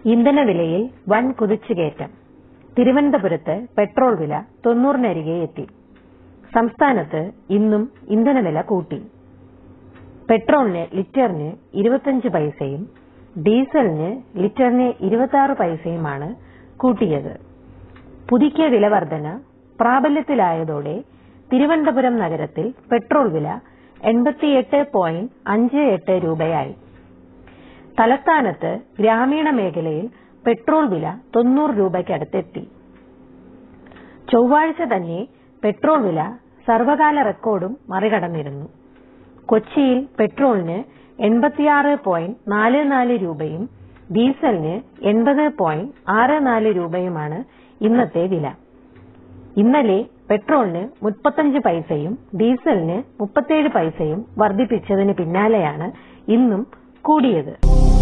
ഇന്ധനവിലയിൽ വൻ കുതിച്ചുകയറ്റം തിരുവനന്തപുരത്ത് പെട്രോൾ വില തൊണ്ണൂറിനരികെ എത്തി സംസ്ഥാനത്ത് ഇന്നും ഇന്ധനവില കൂട്ടി പെട്രോളിന് ലിറ്ററിന് ഇരുപത്തിയഞ്ച് പൈസയും ഡീസലിന് ലിറ്ററിന് ഇരുപത്തി പൈസയുമാണ് കൂട്ടിയത് പുതുക്കിയ വിലവർധന പ്രാബല്യത്തിലായതോടെ തിരുവനന്തപുരം നഗരത്തിൽ പെട്രോൾ വില എൺപത്തിയെട്ട് പോയിന്റ് അഞ്ച് എട്ട് രൂപയായി തലസ്ഥാനത്ത് ഗ്രാമീണ മേഖലയിൽ പെട്രോൾ വില തൊണ്ണൂറ് രൂപയ്ക്കടുത്തെത്തി ചൊവ്വാഴ്ച തന്നെ പെട്രോൾ വില സർവകാല റെക്കോർഡും മറികടന്നിരുന്നു കൊച്ചിയിൽ പെട്രോളിന് എൺപത്തിയാറ് പോയിന്റ് നാല് നാല് രൂപയും ഡീസലിന് എൺപത് പോയിന്റ് ആറ് നാല് രൂപയുമാണ് ഇന്നത്തെ വില ഇന്നലെ പെട്രോളിന് മുപ്പത്തഞ്ച് പൈസയും ഡീസലിന് മുപ്പത്തേഴ് പൈസയും വർദ്ധിപ്പിച്ചതിന് പിന്നാലെയാണ് ഇന്നും കൂടിയത്